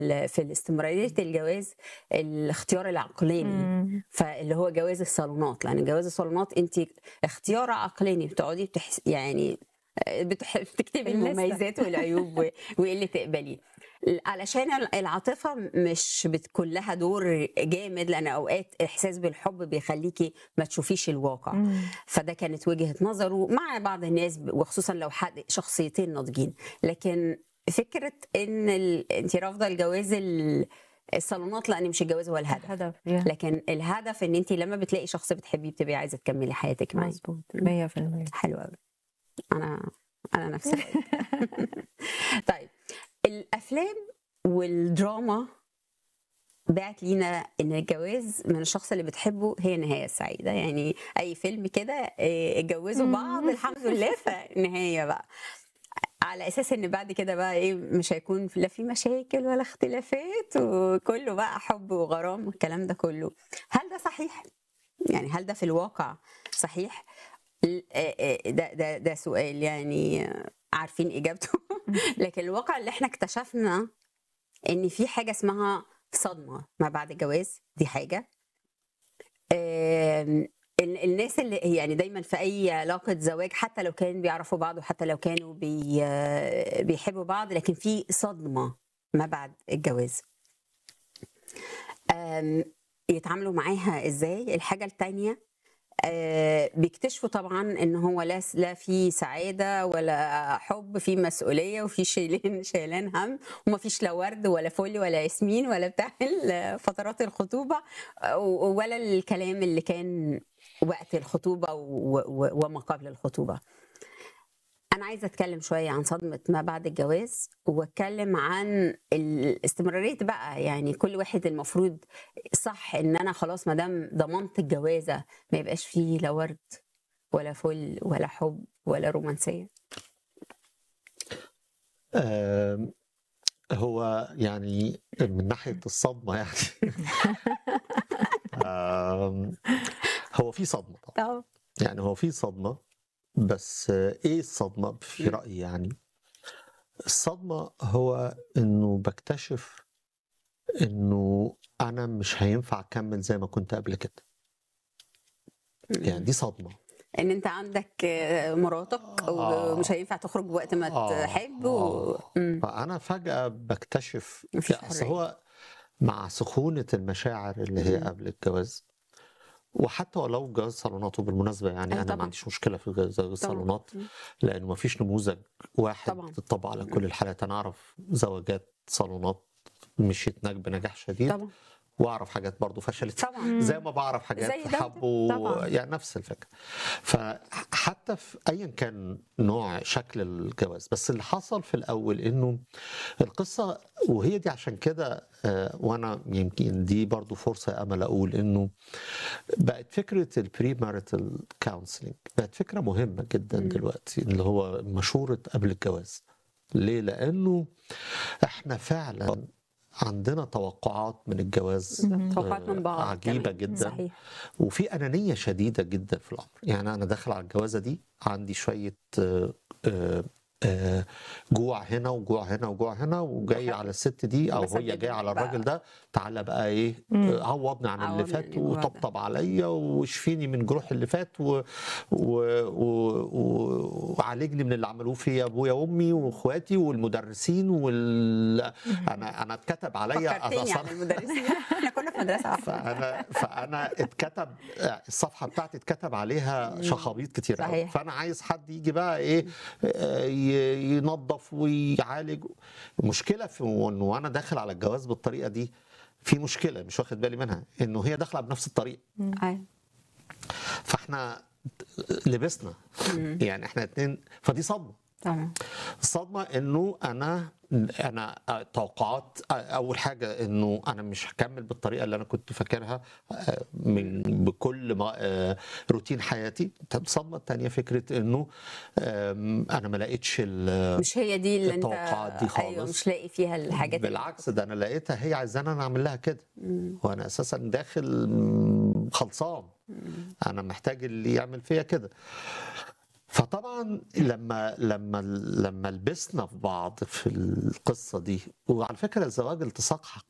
ال- في الاستمراريه الجواز الاختيار العقلاني مم. فاللي هو جواز الصالونات لان جواز الصالونات انت اختيار عقلاني بتقعدي بتحس يعني بتح... بتكتبي الليستة. المميزات والعيوب و... وايه اللي تقبليه علشان العاطفه مش بتكون لها دور جامد لان اوقات احساس بالحب بيخليكي ما تشوفيش الواقع مم. فده كانت وجهه نظره مع بعض الناس وخصوصا لو حد شخصيتين ناضجين لكن فكره ان ال... انت رافضه الجواز ال... الصالونات لان مش الجواز هو الهدف الهدف يا. لكن الهدف ان انت لما بتلاقي شخص بتحبيه بتبقي عايزه تكملي حياتك معاه مظبوط 100% حلو قوي انا انا نفس الرأي. طيب الافلام والدراما بعت لينا ان الجواز من الشخص اللي بتحبه هي النهايه السعيده يعني اي فيلم كده إيه، اتجوزوا بعض الحمد لله فنهايه بقى على اساس ان بعد كده بقى ايه مش هيكون لا في مشاكل ولا اختلافات وكله بقى حب وغرام والكلام ده كله هل ده صحيح يعني هل ده في الواقع صحيح ال- آه، آه، ده ده ده سؤال يعني آه، عارفين اجابته لكن الواقع اللي احنا اكتشفنا ان في حاجه اسمها صدمه ما بعد الجواز دي حاجه آم، ال- الناس اللي يعني دايما في اي علاقه زواج حتى لو كانوا بيعرفوا بعض وحتى لو كانوا بي آه، بيحبوا بعض لكن في صدمه ما بعد الجواز آم، يتعاملوا معاها ازاي الحاجه التانية آه، بيكتشفوا طبعا ان هو لا لا في سعاده ولا حب في مسؤوليه وفي شيلين شيلان هم وما فيش لا ورد ولا فل ولا ياسمين ولا بتاع ال- فترات الخطوبه آه، ولا الكلام اللي كان وقت الخطوبه و- و- وما قبل الخطوبه انا عايزه اتكلم شويه عن صدمه ما بعد الجواز واتكلم عن الاستمراريه بقى يعني كل واحد المفروض صح ان انا خلاص ما دام ضمنت الجوازه ما يبقاش فيه لا ورد ولا فل ولا حب ولا رومانسيه آم، هو يعني من ناحية الصدمة يعني آم، هو في صدمة طبعا اه يعني هو في صدمة بس ايه الصدمة في رأيي يعني الصدمة هو انه بكتشف انه انا مش هينفع اكمل زي ما كنت قبل كده يعني دي صدمة ان انت عندك آه، مراتك آه. ومش هينفع تخرج وقت ما آه، تحب و... آه. مم. فانا فجاه بكتشف مفيش يعني أصل حرية. هو مع سخونه المشاعر اللي هي مم. قبل الجواز وحتى ولو جواز صالونات وبالمناسبه يعني أيوة انا طبعاً. ما عنديش مشكله في جواز الصالونات مم. لانه ما فيش نموذج واحد طبعاً. تطبق على كل الحالات انا اعرف زواجات صالونات مشيت نج- بنجاح شديد طبعا واعرف حاجات برضو فشلت طبعا زي ما بعرف حاجات زي ده وده. حبوا طبعاً. يعني نفس الفكره فحتى في ايا كان نوع شكل الجواز بس اللي حصل في الاول انه القصه وهي دي عشان كده آه، وانا يمكن دي برضو فرصه يا امل اقول انه بقت فكره البري ماريتال كونسلنج بقت فكره مهمه جدا مم. دلوقتي اللي هو مشوره قبل الجواز ليه لانه احنا فعلا عندنا توقعات من الجواز مم. توقعات من بعض عجيبة كمان. جدا. صحيح وفي أنانية شديدة جدا في الأمر يعني أنا داخل على الجوازة دي عندي شوية آه، آه، آه، جوع هنا وجوع هنا وجوع هنا وجاي على الست دي او بس هي جايه على بقى. الراجل ده تعالى بقى ايه مم. آه، عوضني عن اللي عوضني فات عن الجوع ده. وطبطب عليا واشفيني من جروح اللي فات و... و... و... و... وعالجني من اللي عملوه في ابويا وامي واخواتي والمدرسين وال انا انا اتكتب عليا فكرتني أصلاً- عن المدرسين احنا كنا في مدرسه واحده فانا فانا اتكتب الصفحه بتاعتي اتكتب عليها شخابيط كتير قوي صحيح. فانا عايز حد يجي بقى ايه آه، ي- ينظف ويعالج المشكله في انه وانا داخل على الجواز بالطريقه دي في مشكله مش واخد بالي منها انه هي داخله بنفس الطريقه أيوة. فاحنا لبسنا مم. يعني احنا اتنين فدي صدمه طبعا الصدمه انه انا انا توقعات اول حاجه انه انا مش هكمل بالطريقه اللي انا كنت فاكرها آه، من بكل ما آه، روتين حياتي طب الصدمه الثانيه فكره انه آم، انا ما لقيتش ال- مش هي دي اللي انت التوقعات دي ايوه خالص. مش لاقي فيها الحاجات اللي- بالعكس ده انا لقيتها هي عايزاني انا اعمل لها كده مم. وانا اساسا داخل مم، خلصان انا محتاج اللي يعمل فيا كده فطبعا لما لما لما لبسنا في بعض في القصه دي وعلى فكره الزواج التصاق